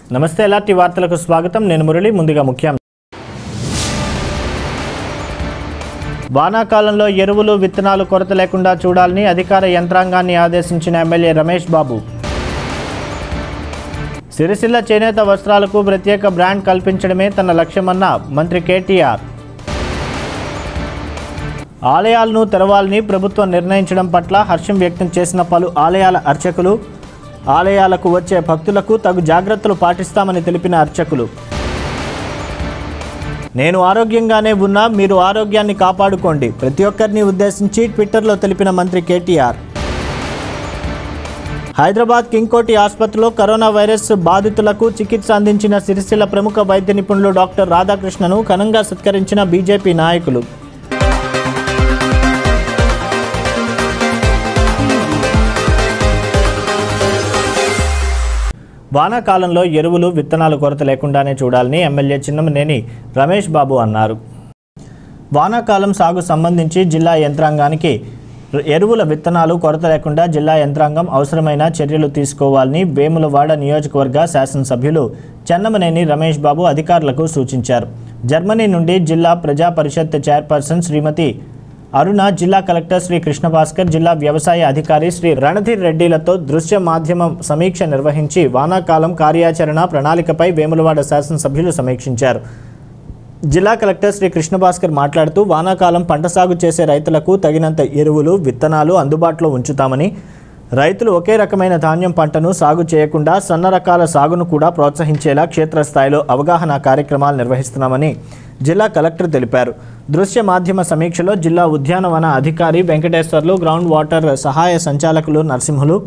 నమస్తే ఎలాంటి వార్తలకు స్వాగతం నేను మురళి ముందుగా ముఖ్యం వానాకాలంలో ఎరువులు విత్తనాలు కొరత లేకుండా చూడాలని అధికార యంత్రాంగాన్ని ఆదేశించిన ఎమ్మెల్యే రమేష్ బాబు సిరిసిల్ల చేనేత వస్త్రాలకు ప్రత్యేక బ్రాండ్ కల్పించడమే తన లక్ష్యమన్న మంత్రి కేటీఆర్ ఆలయాలను తెరవాలని ప్రభుత్వం నిర్ణయించడం పట్ల హర్షం వ్యక్తం చేసిన పలు ఆలయాల అర్చకులు ఆలయాలకు వచ్చే భక్తులకు తగు జాగ్రత్తలు పాటిస్తామని తెలిపిన అర్చకులు నేను ఆరోగ్యంగానే ఉన్నా మీరు ఆరోగ్యాన్ని కాపాడుకోండి ప్రతి ఒక్కరిని ఉద్దేశించి ట్విట్టర్లో తెలిపిన మంత్రి కేటీఆర్ హైదరాబాద్ కింగ్కోటి ఆసుపత్రిలో కరోనా వైరస్ బాధితులకు చికిత్స అందించిన సిరిసిల్ల ప్రముఖ వైద్య నిపుణులు డాక్టర్ రాధాకృష్ణను ఘనంగా సత్కరించిన బీజేపీ నాయకులు వానాకాలంలో ఎరువులు విత్తనాలు కొరత లేకుండానే చూడాలని ఎమ్మెల్యే చిన్నమనేని రమేష్ బాబు అన్నారు వానాకాలం సాగు సంబంధించి జిల్లా యంత్రాంగానికి ఎరువుల విత్తనాలు కొరత లేకుండా జిల్లా యంత్రాంగం అవసరమైన చర్యలు తీసుకోవాలని వేములవాడ నియోజకవర్గ శాసనసభ్యులు చెన్నమనేని రమేష్ బాబు అధికారులకు సూచించారు జర్మనీ నుండి జిల్లా ప్రజా పరిషత్ చైర్పర్సన్ శ్రీమతి అరుణ జిల్లా కలెక్టర్ శ్రీ కృష్ణభాస్కర్ జిల్లా వ్యవసాయ అధికారి శ్రీ రణధీర్ రెడ్డిలతో దృశ్య మాధ్యమం సమీక్ష నిర్వహించి వానాకాలం కార్యాచరణ ప్రణాళికపై వేములవాడ శాసనసభ్యులు సమీక్షించారు జిల్లా కలెక్టర్ శ్రీ కృష్ణభాస్కర్ మాట్లాడుతూ వానాకాలం పంట సాగు చేసే రైతులకు తగినంత ఎరువులు విత్తనాలు అందుబాటులో ఉంచుతామని రైతులు ఒకే రకమైన ధాన్యం పంటను సాగు చేయకుండా సన్న రకాల సాగును కూడా ప్రోత్సహించేలా క్షేత్రస్థాయిలో అవగాహన కార్యక్రమాలు నిర్వహిస్తున్నామని జిల్లా కలెక్టర్ తెలిపారు దృశ్య మాధ్యమ సమీక్షలో జిల్లా ఉద్యానవన అధికారి వెంకటేశ్వర్లు గ్రౌండ్ వాటర్ సహాయ సంచాలకులు నరసింహులు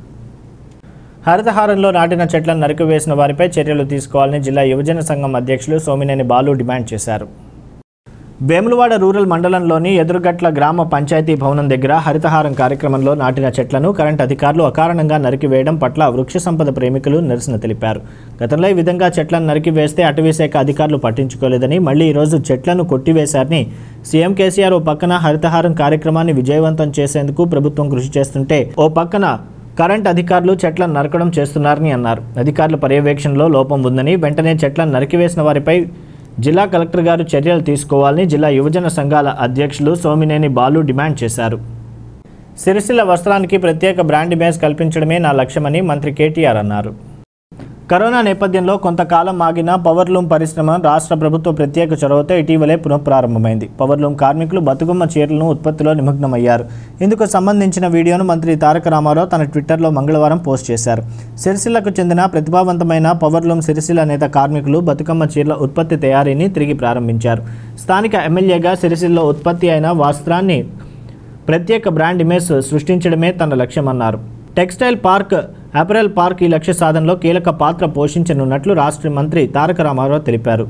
హరితహారంలో నాటిన చెట్లను నరికివేసిన వారిపై చర్యలు తీసుకోవాలని జిల్లా యువజన సంఘం అధ్యక్షులు సోమినేని బాలు డిమాండ్ చేశారు వేములవాడ రూరల్ మండలంలోని ఎదురుగట్ల గ్రామ పంచాయతీ భవనం దగ్గర హరితహారం కార్యక్రమంలో నాటిన చెట్లను కరెంట్ అధికారులు అకారణంగా నరికివేయడం పట్ల వృక్ష సంపద ప్రేమికులు నిరసన తెలిపారు గతంలో ఈ విధంగా చెట్లను నరికివేస్తే అటవీశాఖ అధికారులు పట్టించుకోలేదని మళ్లీ ఈరోజు చెట్లను కొట్టివేశారని సీఎం కేసీఆర్ ఓ పక్కన హరితహారం కార్యక్రమాన్ని విజయవంతం చేసేందుకు ప్రభుత్వం కృషి చేస్తుంటే ఓ పక్కన కరెంట్ అధికారులు చెట్లను నరకడం చేస్తున్నారని అన్నారు అధికారుల పర్యవేక్షణలో లోపం ఉందని వెంటనే చెట్లను నరికివేసిన వారిపై జిల్లా కలెక్టర్ గారు చర్యలు తీసుకోవాలని జిల్లా యువజన సంఘాల అధ్యక్షులు సోమినేని బాలు డిమాండ్ చేశారు సిరిసిల్ల వస్త్రానికి ప్రత్యేక బ్రాండ్ ఇమేజ్ కల్పించడమే నా లక్ష్యమని మంత్రి కేటీఆర్ అన్నారు కరోనా నేపథ్యంలో కొంతకాలం ఆగిన పవర్లూమ్ పరిశ్రమ రాష్ట్ర ప్రభుత్వ ప్రత్యేక చొరవతో ఇటీవలే పునఃప్రారంభమైంది పవర్లూమ్ కార్మికులు బతుకమ్మ చీరలను ఉత్పత్తిలో నిమగ్నమయ్యారు ఇందుకు సంబంధించిన వీడియోను మంత్రి తారక రామారావు తన ట్విట్టర్లో మంగళవారం పోస్ట్ చేశారు సిరిసిల్లకు చెందిన ప్రతిభావంతమైన పవర్లూమ్ సిరిసిల్ల నేత కార్మికులు బతుకమ్మ చీరల ఉత్పత్తి తయారీని తిరిగి ప్రారంభించారు స్థానిక ఎమ్మెల్యేగా సిరిసిల్లో ఉత్పత్తి అయిన వస్త్రాన్ని ప్రత్యేక బ్రాండ్ ఇమేజ్ సృష్టించడమే తన లక్ష్యమన్నారు టెక్స్టైల్ పార్క్ అపరెల్ పార్క్ ఈ లక్ష్య సాధనలో కీలక పాత్ర పోషించనున్నట్లు రాష్ట్ర మంత్రి తారక రామారావు తెలిపారు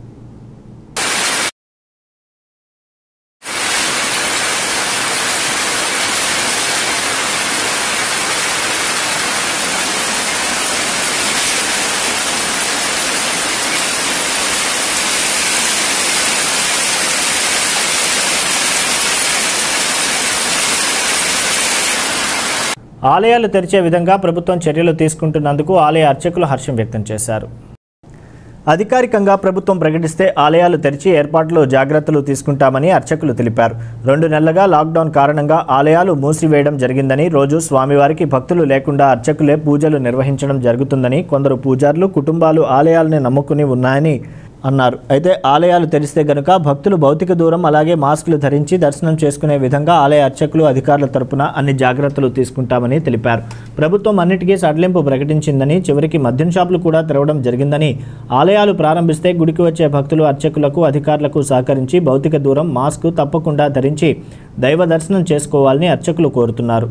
ఆలయాలు తెరిచే విధంగా ప్రభుత్వం చర్యలు తీసుకుంటున్నందుకు ఆలయ అర్చకులు హర్షం వ్యక్తం చేశారు అధికారికంగా ప్రభుత్వం ప్రకటిస్తే ఆలయాలు తెరిచి ఏర్పాట్లు జాగ్రత్తలు తీసుకుంటామని అర్చకులు తెలిపారు రెండు నెలలుగా లాక్డౌన్ కారణంగా ఆలయాలు మూసివేయడం జరిగిందని రోజు స్వామివారికి భక్తులు లేకుండా అర్చకులే పూజలు నిర్వహించడం జరుగుతుందని కొందరు పూజారులు కుటుంబాలు ఆలయాలని నమ్ముకుని ఉన్నాయని అన్నారు అయితే ఆలయాలు తెరిస్తే గనుక భక్తులు భౌతిక దూరం అలాగే మాస్కులు ధరించి దర్శనం చేసుకునే విధంగా ఆలయ అర్చకులు అధికారుల తరపున అన్ని జాగ్రత్తలు తీసుకుంటామని తెలిపారు ప్రభుత్వం అన్నిటికీ సడలింపు ప్రకటించిందని చివరికి మద్యం షాపులు కూడా తెరవడం జరిగిందని ఆలయాలు ప్రారంభిస్తే గుడికి వచ్చే భక్తులు అర్చకులకు అధికారులకు సహకరించి భౌతిక దూరం మాస్క్ తప్పకుండా ధరించి దైవ దర్శనం చేసుకోవాలని అర్చకులు కోరుతున్నారు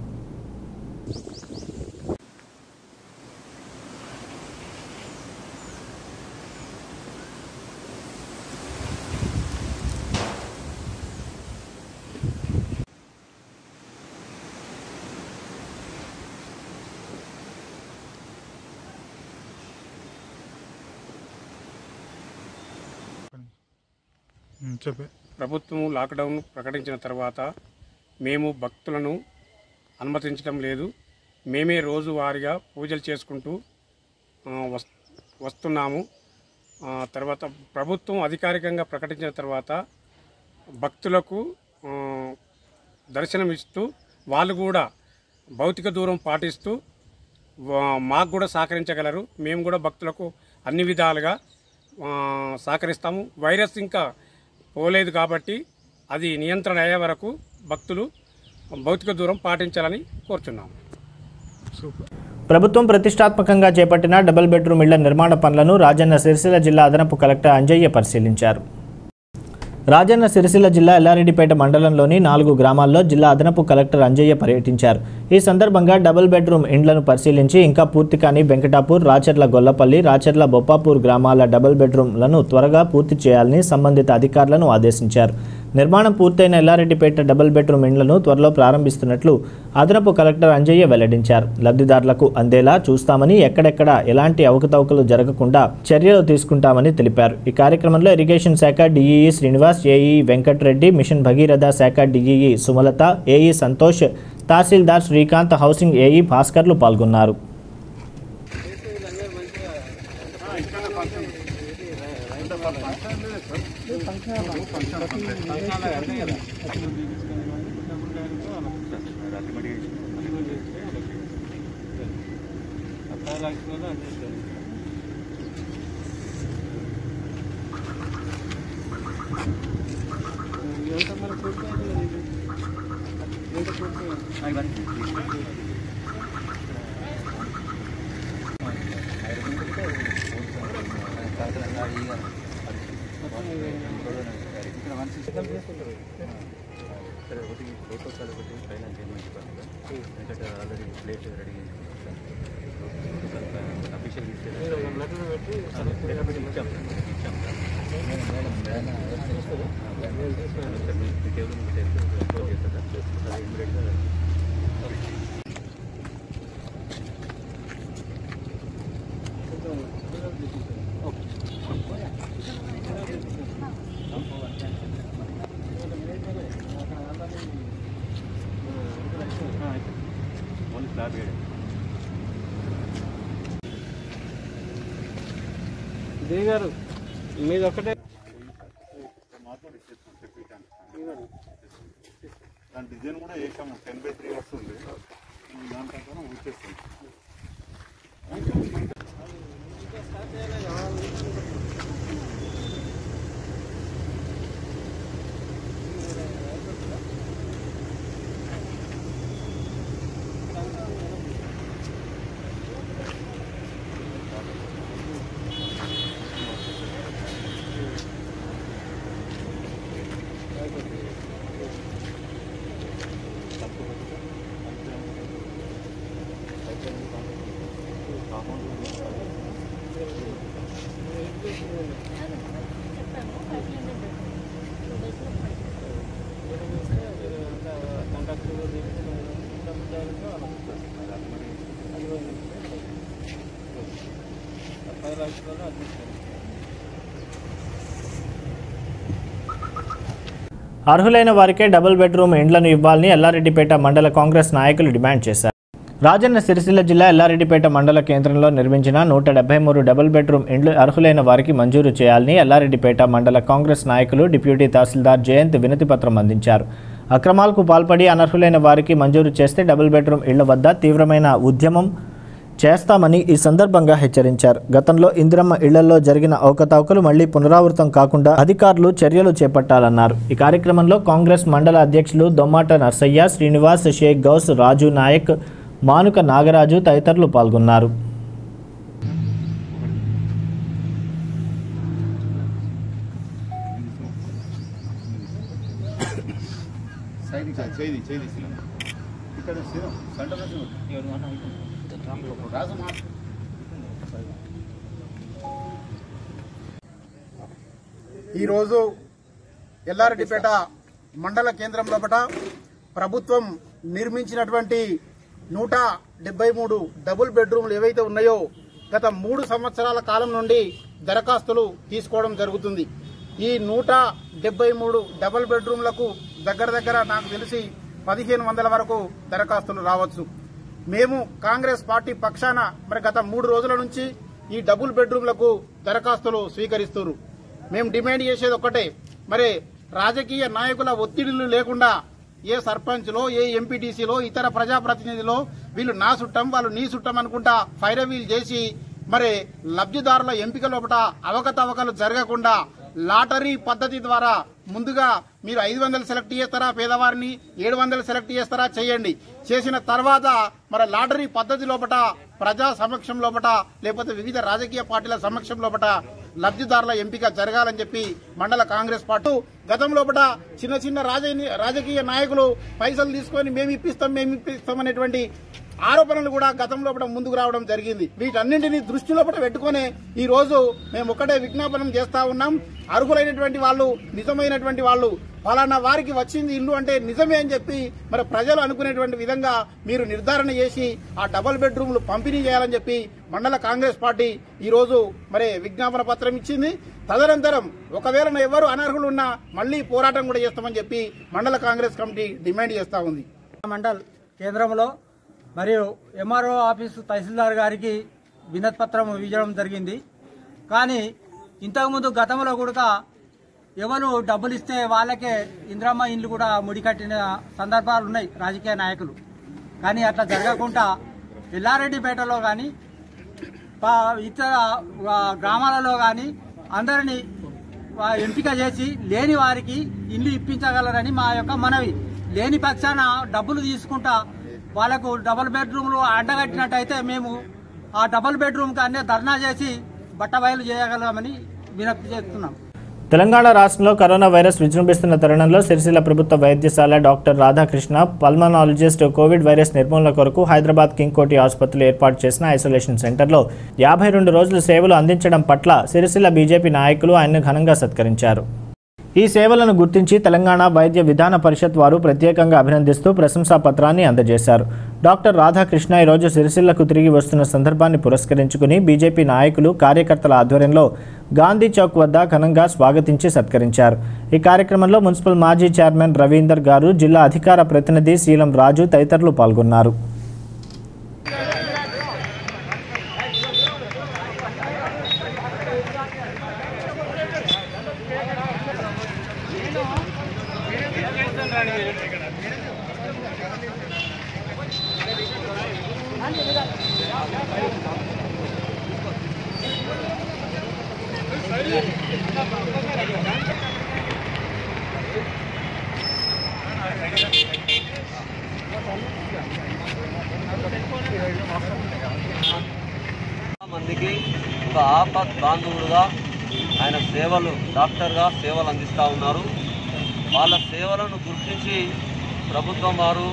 ఉమ్, చెప్పు ప్రభుత్వం లాక్డౌన్ ప్రకటించిన తర్వాత మేము భక్తులను అనుమతించడం లేదు మేమే రోజువారీగా పూజలు చేసుకుంటూ ఆ, వస్ వస్తున్నాము ఆ, తర్వాత ప్రభుత్వం అధికారికంగా ప్రకటించిన తర్వాత భక్తులకు ఆ, దర్శనం ఇస్తూ వాళ్ళు కూడా భౌతిక దూరం పాటిస్తూ వా- మాకు కూడా సహకరించగలరు మేము కూడా భక్తులకు అన్ని విధాలుగా ఆ, సహకరిస్తాము వైరస్ ఇంకా పోలేదు కాబట్టి అది నియంత్రణ అయ్యే వరకు భక్తులు భౌతిక దూరం పాటించాలని కోరుచున్నాము సూపర్ ప్రభుత్వం ప్రతిష్టాత్మకంగా చేపట్టిన డబుల్ బెడ్రూమ్ ఇళ్ల నిర్మాణ పనులను రాజన్న సిరిసిల్ల జిల్లా అదనపు కలెక్టర్ అంజయ్య పరిశీలించారు రాజన్న సిరిసిల్ల జిల్లా ఎల్లారెడ్డిపేట మండలంలోని నాలుగు గ్రామాల్లో జిల్లా అదనపు కలెక్టర్ అంజయ్య పర్యటించారు ఈ సందర్భంగా డబుల్ బెడ్రూమ్ ఇండ్లను పరిశీలించి ఇంకా పూర్తి కాని వెంకటాపూర్ రాచర్ల గొల్లపల్లి రాచర్ల బొప్పాపూర్ గ్రామాల డబుల్ బెడ్రూమ్లను త్వరగా పూర్తి చేయాలని సంబంధిత అధికారులను ఆదేశించారు నిర్మాణం పూర్తయిన ఎల్లారెడ్డిపేట డబుల్ బెడ్రూమ్ ఇండ్లను త్వరలో ప్రారంభిస్తున్నట్లు అదనపు కలెక్టర్ అంజయ్య వెల్లడించారు లబ్ధిదారులకు అందేలా చూస్తామని ఎక్కడెక్కడ ఎలాంటి అవకతవకలు జరగకుండా చర్యలు తీసుకుంటామని తెలిపారు ఈ కార్యక్రమంలో ఇరిగేషన్ శాఖ DEE Srinivas AE Venkatreddy mission Bhagiratha శాఖ డిఈఈ సుమలత ఏఈ సంతోష్ తహసీల్దార్ శ్రీకాంత్ హౌసింగ్ ఏఈ భాస్కర్లు పాల్గొన్నారు గారు మీది ఒకటే దాని డిజైన్ కూడా వేసాము టెన్ బై త్రీ వస్తుంది దాని ప్రకారం వచ్చేస్తుంది అర్హులైన వారికే డబుల్ బెడ్రూమ్ ఇండ్లను ఇవ్వాలని ఎల్లారెడ్డిపేట మండల కాంగ్రెస్ నాయకులు డిమాండ్ చేశారు రాజన్న సిరిసిల్ల జిల్లా ఎల్లారెడ్డిపేట మండల కేంద్రంలో నిర్మించిన నూట డెబ్బై మూడు డబుల్ బెడ్రూమ్ ఇండ్లు అర్హులైన వారికి మంజూరు చేయాలని ఎల్లారెడ్డిపేట మండల కాంగ్రెస్ నాయకులు డిప్యూటీ తహసీల్దార్ జయంత్ వినతి పత్రం అందించారు అక్రమాలకు పాల్పడి అనర్హులైన వారికి మంజూరు చేస్తే డబుల్ బెడ్రూమ్ ఇళ్ల వద్ద తీవ్రమైన ఉద్యమం చేస్తామని ఈ సందర్భంగా హెచ్చరించారు గతంలో ఇందిరమ్మ ఇళ్లలో జరిగిన అవకతవకలు మళ్లీ పునరావృతం కాకుండా అధికారులు చర్యలు చేపట్టాలన్నారు ఈ కార్యక్రమంలో కాంగ్రెస్ మండల అధ్యక్షులు దొమ్మాట నర్సయ్య శ్రీనివాస్ షేక్ గౌస్ రాజు నాయక్ మానుక నాగరాజు తదితరులు పాల్గొన్నారు చేయి చేయి ఇక్కడ సెంటర్ రాజు మాట ఈరోజు ఎల్లారెడ్డిపేట మండల కేంద్రం లోపల ప్రభుత్వం నిర్మించినటువంటి నూట డెబ్బై మూడు డబుల్ బెడ్రూమ్లు ఏవైతే ఉన్నాయో గత మూడు సంవత్సరాల కాలం నుండి దరఖాస్తులు తీసుకోవడం జరుగుతుంది ఈ నూట డెబ్బై మూడు డబుల్ బెడ్రూమ్లకు దగ్గర దగ్గర నాకు తెలిసి పదిహేను వందల వరకు దరఖాస్తులు రావచ్చు మేము కాంగ్రెస్ పార్టీ పక్షాన మరి గత మూడు రోజుల నుంచి ఈ డబుల్ బెడ్రూమ్లకు దరఖాస్తులు స్వీకరిస్తున్నారు మేము డిమాండ్ చేసేది ఒక్కటే మరి రాజకీయ నాయకుల ఒత్తిడిలు లేకుండా ఏ సర్పంచ్లో ఏ ఎంపీటీసీలో ఇతర ప్రజాప్రతినిధిలో వీళ్ళు నా చుట్టం వాళ్ళు నీ చుట్టం అనుకుంటా ఫైరవీల్ చేసి మరి లబ్ధిదారుల ఎంపిక లోపల అవకతవకలు జరగకుండా లాటరీ పద్ధతి ద్వారా ముందుగా మీరు ఐదు వందలు సెలెక్ట్ చేస్తారా పేదవారిని ఏడు వందలు సెలెక్ట్ చేస్తారా చేయండి చేసిన తర్వాత మరి లాటరీ పద్ధతి లోపట ప్రజా సమక్షం లోపట లేకపోతే వివిధ రాజకీయ పార్టీల సమక్షం లోపట లబ్ధిదారుల ఎంపిక జరగాలని చెప్పి మండల కాంగ్రెస్ పార్టీ గతం లోపల చిన్న చిన్న రాజ- రాజకీయ నాయకులు పైసలు తీసుకొని మేము ఇప్పిస్తాం మేము ఇప్పిస్తాం అనేటువంటి ఆరోపణలు కూడా గతంలో కూడా ముందుకు రావడం జరిగింది వీటన్నింటినీ దృష్టిలో కూడా పెట్టుకునే ఈ రోజు మేము ఒకటే విజ్ఞాపనం చేస్తా ఉన్నాం అర్హులైనటువంటి వాళ్ళు నిజమైనటువంటి వాళ్ళు ఫలానా వారికి వచ్చింది ఇల్లు అంటే నిజమే అని చెప్పి మరి ప్రజలు అనుకునేటువంటి విధంగా మీరు నిర్ధారణ చేసి ఆ డబుల్ బెడ్రూమ్లు పంపిణీ చేయాలని చెప్పి మండల కాంగ్రెస్ పార్టీ ఈ రోజు మరి విజ్ఞాపన పత్రం ఇచ్చింది తదనంతరం ఒకవేళ ఎవరు అనర్హులు ఉన్నా మళ్లీ పోరాటం కూడా చేస్తామని చెప్పి మండల కాంగ్రెస్ కమిటీ డిమాండ్ చేస్తా ఉంది మండల్ కేంద్రంలో మరియు ఎంఆర్ఓ ఆఫీసు తహసీల్దార్ గారికి వినతి పత్రం ఇవ్వడం జరిగింది కానీ ఇంతకుముందు గతంలో కూడా ఎవరు డబ్బులు ఇస్తే వాళ్ళకే ఇంద్రమ్మ ఇండ్లు కూడా ముడికట్టిన సందర్భాలు ఉన్నాయి రాజకీయ నాయకులు కానీ అట్లా జరగకుండా ఎల్లారెడ్డిపేటలో కానీ పా- ఇతర ఆ, గ్రామాలలో కానీ అందరినీ ఆ, ఎంపిక చేసి లేని వారికి ఇల్లు ఇప్పించగలరని మా యొక్క మనవి లేని పక్షాన డబ్బులు తీసుకుంటా వాళ్ళకు డబుల్ బెడ్రూమ్లు అడ్డగట్టినట్టయితే మేము ఆ డబుల్ బెడ్రూమ్కి అన్నీ ధర్నా చేసి బట్టబయలు చేయగలమని వినతి చేస్తున్నాం తెలంగాణ రాష్ట్రంలో కరోనా వైరస్ విజృంభిస్తున్న తరుణంలో సిరిసిల్ల ప్రభుత్వ వైద్యశాల doctor Radhakrishna pulmonologist covid virus నిర్మూలన కొరకు హైదరాబాద్ కింగ్ కోటి ఆసుపత్రిలో ఏర్పాటు చేసిన ఐసోలేషన్ సెంటర్లో యాభై రెండు రోజులు సేవలు అందించడం పట్ల సిరిసిల్ల బీజేపీ నాయకులు ఆయన్ను ఘనంగా సత్కరించారు ఈ సేవలను గుర్తించి తెలంగాణ వైద్య విధాన పరిషత్ వారు ప్రత్యేకంగా అభినందిస్తూ ప్రశంసా పత్రాన్ని అందజేశారు డాక్టర్ రాధాకృష్ణ ఈరోజు సిరిసిల్లకు తిరిగి వస్తున్న సందర్భాన్ని పురస్కరించుకుని బీజేపీ నాయకులు కార్యకర్తల ఆధ్వర్యంలో గాంధీ చౌక్ వద్ద ఘనంగా స్వాగతించి సత్కరించారు ఈ కార్యక్రమంలో మున్సిపల్ మాజీ చైర్మన్ రవీందర్ గారు జిల్లా అధికార ప్రతినిధి శీలం రాజు తదితరులు పాల్గొన్నారు మందికి ఒక ఆపత్ బాంధవుడుగా ఆయన సేవలు డాక్టర్గా సేవలు అందిస్తూ ఉన్నారు వాళ్ళ సేవలను గుర్తించి ప్రభుత్వం వారు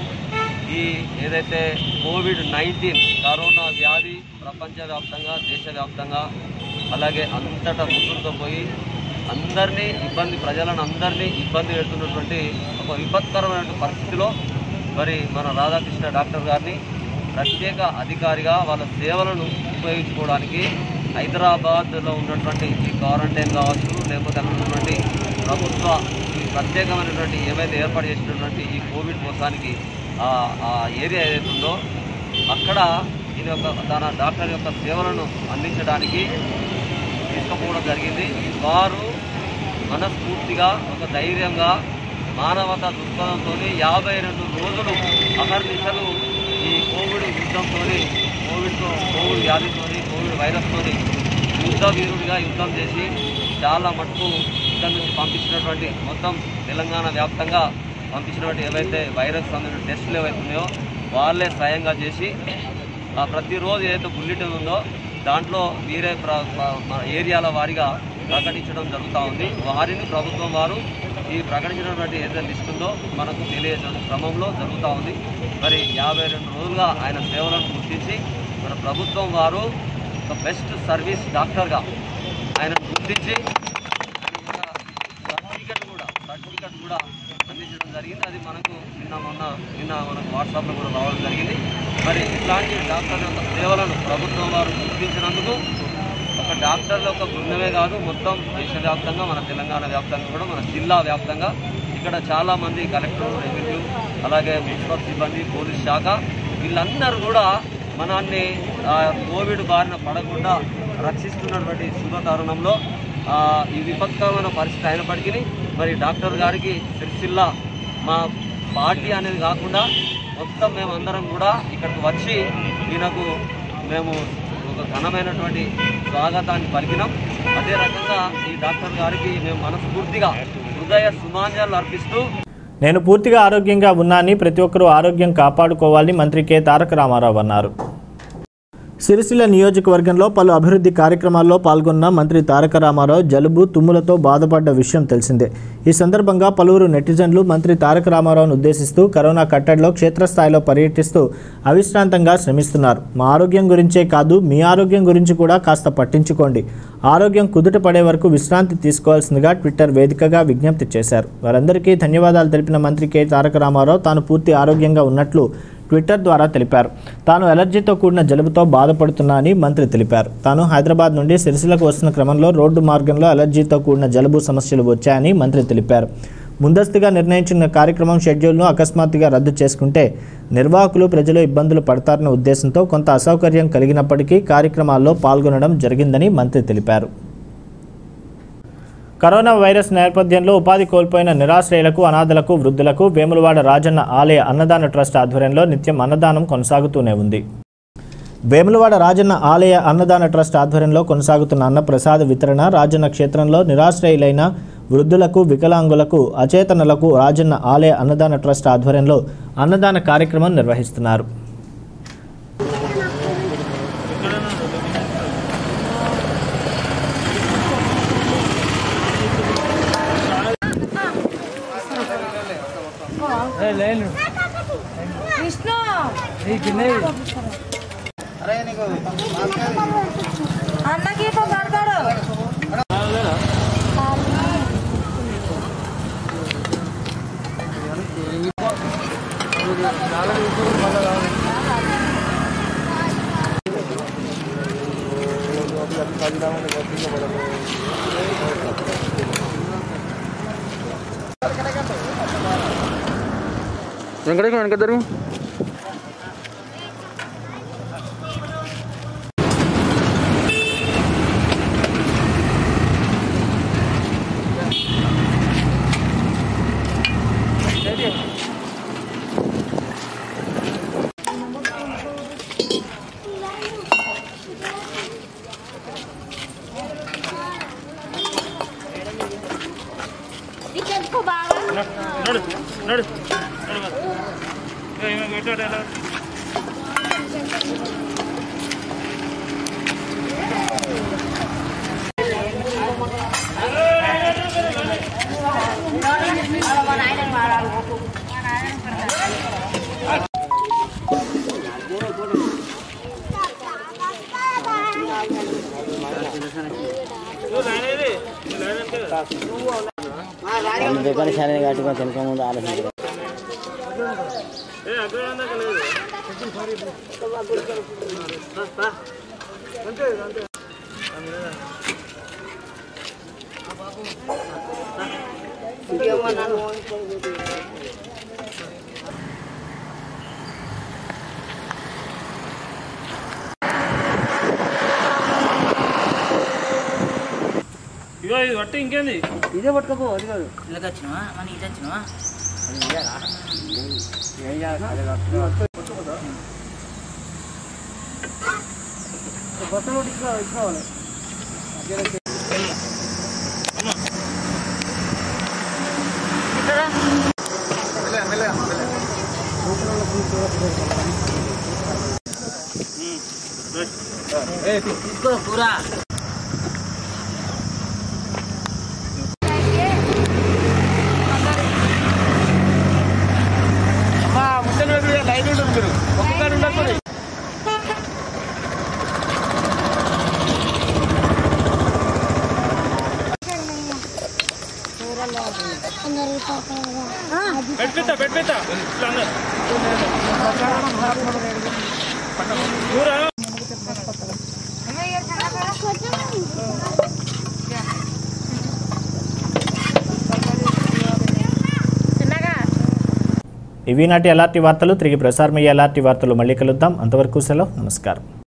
ఈ ఏదైతే కోవిడ్ నైన్టీన్ కరోనా వ్యాధి ప్రపంచవ్యాప్తంగా దేశవ్యాప్తంగా అలాగే అంతటా ముసురుతో పోయి అందరినీ ఇబ్బంది ప్రజలను అందరినీ ఇబ్బంది పెడుతున్నటువంటి ఒక విపత్కరమైన పరిస్థితిలో మరి మన రాధాకృష్ణ డాక్టర్ గారిని ప్రత్యేక అధికారిగా వాళ్ళ సేవలను ఉపయోగించుకోవడానికి హైదరాబాద్లో ఉన్నటువంటి ఈ క్వారంటైన్ కావచ్చు లేకపోతే అక్కడ ఉన్నటువంటి ప్రభుత్వ ఈ ప్రత్యేకమైనటువంటి ఏవైతే ఏర్పాటు చేసినటువంటి ఈ కోవిడ్ మోసానికి ఆ- ఆ ఏరియా ఏదైతే ఉందో అక్కడ ఈయన యొక్క తన డాక్టర్ యొక్క సేవలను అందించడానికి తీసుకుపోవడం జరిగింది వారు మనస్ఫూర్తిగా ఒక ధైర్యంగా మానవతా దృక్పథంతో యాభై రెండు రోజులు అహర్నిశలు ఈ కోవిడ్ యుద్ధంతో కోవిడ్తో కోవిడ్ వ్యాధితో కోవిడ్ వైరస్తో యుద్ధ వీరుడిగా యుద్ధం చేసి చాలా మటుకు ఇక్కడ నుంచి పంపించినటువంటి మొత్తం తెలంగాణ వ్యాప్తంగా పంపించినటువంటి ఏవైతే వైరస్ సంబంధించిన టెస్టులు ఏవైతే ఉన్నాయో వాళ్ళే స్వయంగా చేసి ఆ ప్రతిరోజు ఏదైతే బుల్లెటిన్ ఉందో దాంట్లో వీరే ప్ర ప్ర- మన ఏరియాల వారిగా ప్రకటించడం జరుగుతూ ఉంది వారిని ప్రభుత్వం వారు ఈ ప్రకటించినటువంటి ఏదైతే లిస్ట్ ఉందో మనకు తెలియజేయడం క్రమంలో జరుగుతూ ఉంది మరి యాభై రెండు రోజులుగా ఆయన సేవలను గుర్తించి మన ప్రభుత్వం వారు ఒక బెస్ట్ సర్వీస్ డాక్టర్గా ఆయన గుర్తించి సర్టిఫికెట్ కూడా సర్టిఫికెట్ కూడా అందించడం జరిగింది అది మనకు నిన్న మొన్న నిన్న మనకు వాట్సాప్లో కూడా రావడం జరిగింది మరి ఇట్లాంటి డాక్టర్ యొక్క సేవలను ప్రభుత్వం వారు గుర్తించినందుకు ఒక డాక్టర్ల యొక్క బృందమే కాదు మొత్తం దేశవ్యాప్తంగా మన తెలంగాణ వ్యాప్తంగా కూడా మన జిల్లా వ్యాప్తంగా ఇక్కడ చాలా మంది కలెక్టర్ రెవెన్యూ అలాగే మున్సిపల్ సిబ్బంది పోలీస్ శాఖ వీళ్ళందరూ కూడా మనల్ని ఆ, కోవిడ్ బారిన పడకుండా రక్షిస్తున్నటువంటి శుభ తరుణంలో ఆ, ఈ విపత్కరమైన పరిస్థితి అయినప్పటికీ మరి డాక్టర్ గారికి సిరిసిల్ల మా పార్టీ అనేది కాకుండా మొత్తం మేమందరం కూడా ఇక్కడికి వచ్చి ఈయనకు మేము ఒక ఘనమైనటువంటి స్వాగతాన్ని పలికినాం అదే రకంగా ఈ డాక్టర్ గారికి మేము మనస్ఫూర్తిగా హృదయ సుమాంజలు అర్పిస్తూ నేను పూర్తిగా ఆరోగ్యంగా ఉన్నానని ప్రతి ఒక్కరూ ఆరోగ్యం కాపాడుకోవాలని మంత్రి కె తారక రామారావు అన్నారు సిరిసిల్ల నియోజకవర్గంలో పలు అభివృద్ధి కార్యక్రమాల్లో పాల్గొన్న మంత్రి తారక రామారావు జలుబు తుమ్ములతో బాధపడ్డ విషయం తెలిసిందే ఈ సందర్భంగా పలువురు నెటిజన్లు మంత్రి తారక రామారావును ఉద్దేశిస్తూ కరోనా కట్టడిలో క్షేత్రస్థాయిలో పర్యటిస్తూ అవిశ్రాంతంగా శ్రమిస్తున్నారు మా ఆరోగ్యం గురించే కాదు మీ ఆరోగ్యం గురించి కూడా కాస్త పట్టించుకోండి ఆరోగ్యం కుదుట పడే వరకు విశ్రాంతి తీసుకోవాల్సిందిగా ట్విట్టర్ వేదికగా విజ్ఞప్తి చేశారు వారందరికీ ధన్యవాదాలు తెలిపిన మంత్రి కె తారక రామారావు తాను పూర్తి ఆరోగ్యంగా ఉన్నట్లు ట్విట్టర్ ద్వారా తెలిపారు తాను ఎలర్జీతో కూడిన జలుబుతో బాధపడుతున్నా అని మంత్రి తెలిపారు తాను హైదరాబాద్ నుండి సిరిసిలకు వస్తున్న క్రమంలో రోడ్డు మార్గంలో ఎలర్జీతో కూడిన జలుబు సమస్యలు వచ్చాయని మంత్రి తెలిపారు ముందస్తుగా నిర్ణయించిన కార్యక్రమం షెడ్యూల్ను అకస్మాత్తుగా రద్దు చేసుకుంటే నిర్వాహకులు ప్రజలు ఇబ్బందులు పడతారన్న ఉద్దేశంతో కొంత అసౌకర్యం కలిగినప్పటికీ కార్యక్రమాల్లో పాల్గొనడం జరిగిందని మంత్రి తెలిపారు కరోనా వైరస్ నేపథ్యంలో ఉపాధి కోల్పోయిన నిరాశ్రయులకు అనాథలకు వృద్ధులకు వేములవాడ రాజన్న ఆలయ అన్నదాన ట్రస్ట్ ఆధ్వర్యంలో నిత్యం అన్నదానం కొనసాగుతూనే ఉంది వేములవాడ రాజన్న ఆలయ అన్నదాన ట్రస్ట్ ఆధ్వర్యంలో కొనసాగుతున్న అన్న ప్రసాద వితరణ రాజన్న క్షేత్రంలో నిరాశ్రయులైన వృద్ధులకు వికలాంగులకు అచేతనులకు రాజన్న ఆలయ అన్నదాన ట్రస్ట్ ఆధ్వర్యంలో అన్నదాన కార్యక్రమం నిర్వహిస్తున్నారు విష్ణు అన్నకి పడతాడు వెంకటేశ్వర వెనకద్దరు ఇవి నాటి ఎలాంటి వార్తలు తిరిగి ప్రసారమయ్యే ఎలాంటి వార్తలు మళ్ళీ కలుద్దాం అంతవరకు సెలవు నమస్కారం